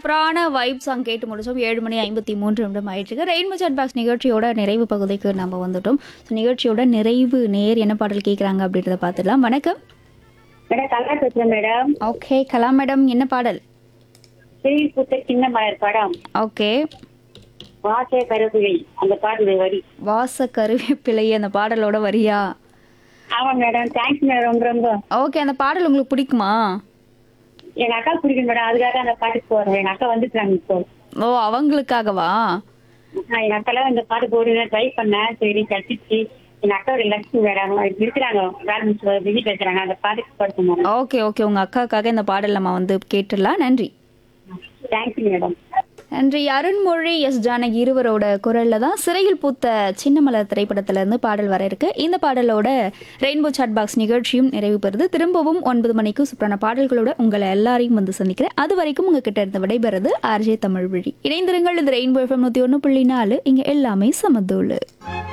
சூப்பரான vibe song கேட்டு முடிச்சோம் ஏழு மணி ஐம்பத்தி மூன்று நிமிடம் ஆயிட்டு ரெயின்போ சாட் பாக்ஸ் நிகழ்ச்சியோட நிறைவு பகுதிக்கு நம்ம வந்துட்டோம் ஸோ நிகழ்ச்சியோட நிறைவு நேர் என்ன பாடல் கேட்குறாங்க அப்படின்றத பார்த்துடலாம் வணக்கம் மேடம் கலா பேசுறேன் மேடம் ஓகே கலா மேடம் என்ன பாடல் சிறி பூத்த சின்ன மலர் படம் ஓகே வாசை கருவிழை அந்த பாட்டு வரி வாச கருவேப்பிலை அந்த பாடலோட வரியா ஆமா மேடம் தேங்க்ஸ் மேடம் ரொம்ப ரொம்ப ஓகே அந்த பாடல் உங்களுக்கு பிடிக்குமா எங்க அக்கா பிடிக்கும் மேடம் அதுக்காக அந்த பாட்டுக்கு போறேன் எங்க அக்கா வந்துட்டாங்க இப்போ ஓ அவங்களுக்காகவா நான் எங்க அக்காலாம் இந்த பாட்டு போடுங்க ட்ரை பண்ணேன் சரி கட்டிச்சு எங்க அக்காவோட லட்சுமி மேடம் இருக்கிறாங்க வேலை பிஸி பேசுறாங்க அந்த பாட்டுக்கு படுத்து மேடம் ஓகே ஓகே உங்கள் அக்காக்காக இந்த பாடல் நம்ம வந்து கேட்டுடலாம் நன்றி தேங்க்ஸ் மேடம் நன்றி அருண்மொழி எஸ் ஜானகி இருவரோட குரல்ல தான் சிறையில் பூத்த சின்ன மலர் திரைப்படத்துல இருந்து பாடல் வர இருக்கு இந்த பாடலோட ரெயின்போ சாட் பாக்ஸ் நிகழ்ச்சியும் நிறைவு பெறுது திரும்பவும் ஒன்பது மணிக்கு சூப்பரான பாடல்களோட உங்களை எல்லாரையும் வந்து சந்திக்கிறேன் அது வரைக்கும் உங்ககிட்ட இருந்து விடைபெறுது ஆர்ஜே தமிழ் வழி இணைந்திருங்கள் இது ரெயின்போ எஃப்எம் நூத்தி ஒன்று புள்ளி நாலு இங்க எல்லாமே சமதூளு